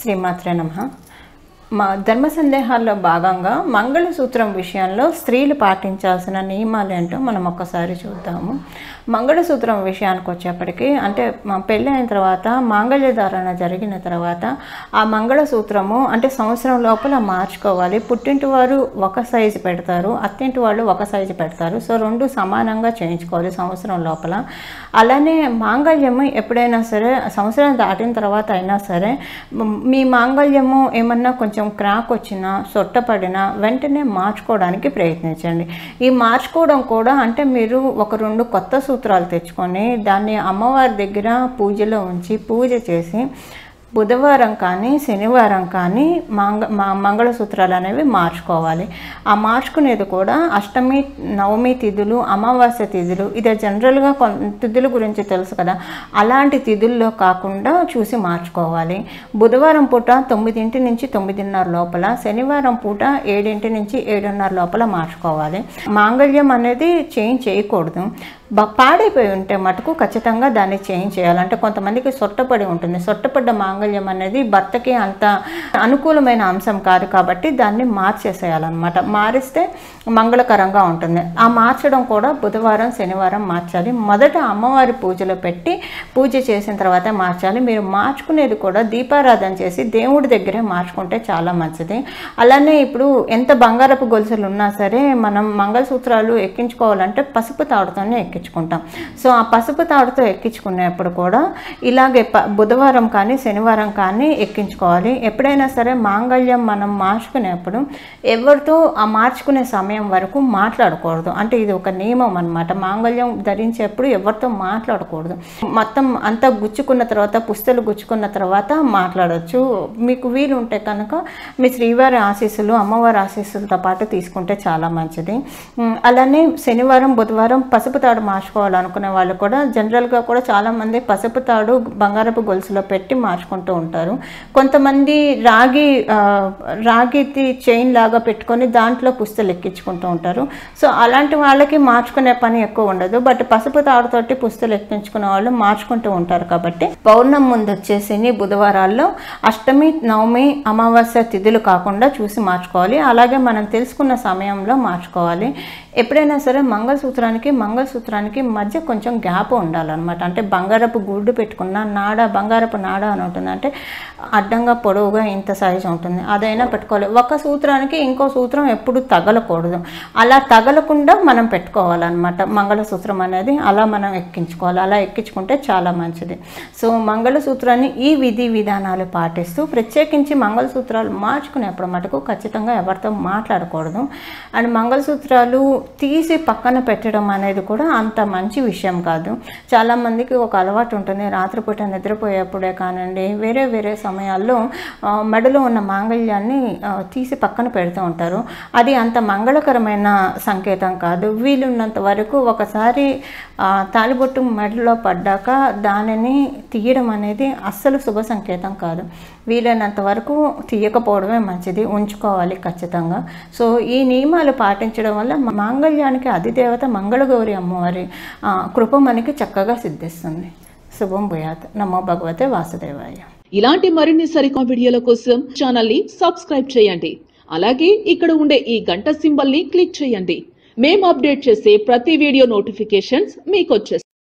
శ్రీమాత్రే నమ మా ధర్మ సందేహాల్లో భాగంగా మంగళసూత్రం విషయంలో స్త్రీలు పాటించాల్సిన నియమాలు ఏంటో మనం ఒక్కసారి చూద్దాము మంగళసూత్రం విషయానికి వచ్చేప్పటికి అంటే మా పెళ్ళి అయిన తర్వాత మాంగళ్య ధారణ జరిగిన తర్వాత ఆ మంగళసూత్రము అంటే సంవత్సరం లోపల మార్చుకోవాలి పుట్టింటి వారు ఒక సైజు పెడతారు అత్తింటి వాళ్ళు ఒక సైజు పెడతారు సో రెండు సమానంగా చేయించుకోవాలి సంవత్సరం లోపల అలానే మాంగళ్యము ఎప్పుడైనా సరే సంవత్సరం దాటిన తర్వాత అయినా సరే మ్, మీ మాంగళ్యము ఏమన్నా కొంచెం క్రాక్ వచ్చినా సొట్టపడినా వెంటనే మార్చుకోవడానికి ప్రయత్నించండి ఈ మార్చుకోవడం కూడా అంటే మీరు ఒక రెండు కొత్త సూత్రాలు తెచ్చుకొని దాన్ని అమ్మవారి దగ్గర పూజలో ఉంచి పూజ చేసి బుధవారం కానీ శనివారం కానీ మంగ మా మంగళసూత్రాలు అనేవి మార్చుకోవాలి ఆ మార్చుకునేది కూడా అష్టమి నవమి తిథులు అమావాస్య తిథులు ఇదే జనరల్గా కొన్ తిథుల గురించి తెలుసు కదా అలాంటి తిథుల్లో కాకుండా చూసి మార్చుకోవాలి బుధవారం పూట తొమ్మిదింటి నుంచి తొమ్మిదిన్నర లోపల శనివారం పూట ఏడింటి నుంచి ఏడున్నర లోపల మార్చుకోవాలి మాంగళ్యం అనేది చేంజ్ చేయకూడదు బ- పాడైపోయి ఉంటే మటుకు ఖచ్చితంగా దాన్ని చేంజ్ చేయాలి అంటే కొంతమందికి సొట్టపడి ఉంటుంది సొట్టపడ్డ మాంగళ్యం అనేది భర్తకి అంత అనుకూలమైన అంశం కాదు కాబట్టి దాన్ని మార్చేసేయాలన్నమాట మారిస్తే మంగళకరంగా ఉంటుంది ఆ మార్చడం కూడా బుధవారం శనివారం మార్చాలి మొదట అమ్మవారి పూజలో పెట్టి పూజ చేసిన తర్వాత మార్చాలి మీరు మార్చుకునేది కూడా దీపారాధన చేసి దేవుడి దగ్గరే మార్చుకుంటే చాలా మంచిది అలానే ఇప్పుడు ఎంత బంగారపు గొలుసులు ఉన్నా సరే మనం మంగళసూత్రాలు ఎక్కించుకోవాలంటే పసుపు తాడుతోనే ఎక్కించుకుంటాం సో ఆ పసుపు తాడుతో ఎక్కించుకునేప్పుడు కూడా ఇలాగే ప- బుధవారం కానీ శనివారం కానీ ఎక్కించుకోవాలి ఎప్పుడైనా సరే మాంగళ్యం మనం మార్చుకునేప్పుడు ఎవరితో ఆ మార్చుకునే సమయం వరకు మాట్లాడకూడదు అంటే ఇది ఒక నియమం అన్నమాట మాంగళ్యం ధరించేప్పుడు ఎవరితో మాట్లాడకూడదు మొత్తం అంతా గుచ్చుకున్న తర్వాత పుస్తలు గుచ్చుకున్న తర్వాత మాట్లాడవచ్చు మీకు వీలు ఉంటే కనుక మీ శ్రీవారి ఆశీస్సులు అమ్మవారి ఆశీస్సులతో పాటు తీసుకుంటే చాలా మంచిది ఉమ్, అలానే శనివారం బుధవారం పసుపు తాడు మార్చుకోవాలనుకునే వాళ్ళు కూడా జనరల్గా కూడా చాలామంది పసుపు తాడు బంగారపు గొలుసులో పెట్టి మార్చుకుంటూ ఉంటారు కొంతమంది రాగి ఆ, రాగిది చైన్ లాగా పెట్టుకొని దాంట్లో పుస్తలు ఎక్కించుకుంటూ ఉంటారు సో అలాంటి వాళ్ళకి మార్చుకునే పని ఎక్కువ ఉండదు బట్ పసుపు తాడుతోటి పుస్తలు ఎక్కించుకునే వాళ్ళు మార్చుకుంటూ ఉంటారు కాబట్టి పౌర్ణమి ముందు వచ్చేసి బుధవారాల్లో అష్టమి నవమి అమావాస్య తిథులు కాకుండా చూసి మార్చుకోవాలి అలాగే మనం తెలుసుకున్న సమయంలో మార్చుకోవాలి ఎప్పుడైనా సరే మంగళసూత్రానికి మంగళసూత్రానికి మధ్య కొంచెం గ్యాప్ ఉండాలన్నమాట అంటే బంగారపు గుడ్డు పెట్టుకున్న నాడ బంగారపు నాడ అని ఉంటుంది అంటే అడ్డంగా పొడవుగా ఇంత సైజు ఉంటుంది అదైనా పెట్టుకోవాలి ఒక సూత్రానికి ఇంకో సూత్రం ఎప్పుడు తగలకూడదు అలా తగలకుండా మనం పెట్టుకోవాలన్నమాట మంగళసూత్రం అనేది అలా మనం ఎక్కించుకోవాలి అలా ఎక్కించుకుంటే చాలా మంచిది సో మంగళసూత్రాన్ని ఈ విధి విధానాలు పాటిస్తూ ప్రత్యేకించి మంగళసూత్రాలు మార్చుకునేప్పుడు మటుకు ఖచ్చితంగా ఎవరితో మాట్లాడకూడదు అండ్ మంగళసూత్రాలు తీసి పక్కన పెట్టడం అనేది కూడా అంత మంచి విషయం కాదు చాలామందికి ఒక అలవాటు ఉంటుంది రాత్రిపూట నిద్రపోయేప్పుడే కానివ్వండి వేరే వేరే సమయాల్లో ఆ, మెడలో ఉన్న మాంగళ్యాన్ని ఆ, తీసి పక్కన పెడుతూ ఉంటారు అది అంత మంగళకరమైన సంకేతం కాదు వీలున్నంత వరకు ఒకసారి ఆ, తాలిబొట్టు మెడలో పడ్డాక దానిని తీయడం అనేది అస్సలు శుభ సంకేతం కాదు వీలైనంత వరకు తీయకపోవడమే మంచిది ఉంచుకోవాలి ఖచ్చితంగా సో ఈ నియమాలు పాటించడం వల్ల మాంగళ్యానికి అధిదేవత మంగళగౌరి అమ్మవారి ఆ, కృప మనకి చక్కగా సిద్ధిస్తుంది శుభం భూయాత్ నమో భగవతే వాసుదేవాయ ఇలాంటి మరిన్ని సరికొత్త వీడియోల కోసం ఛానల్ ని సబ్స్క్రైబ్ చేయండి అలాగే ఇక్కడ ఉండే ఈ గంట సింబల్ ని క్లిక్ చేయండి మేము అప్డేట్ చేసే ప్రతి వీడియో నోటిఫికేషన్స్ మీకు వచ్చేస్తాయి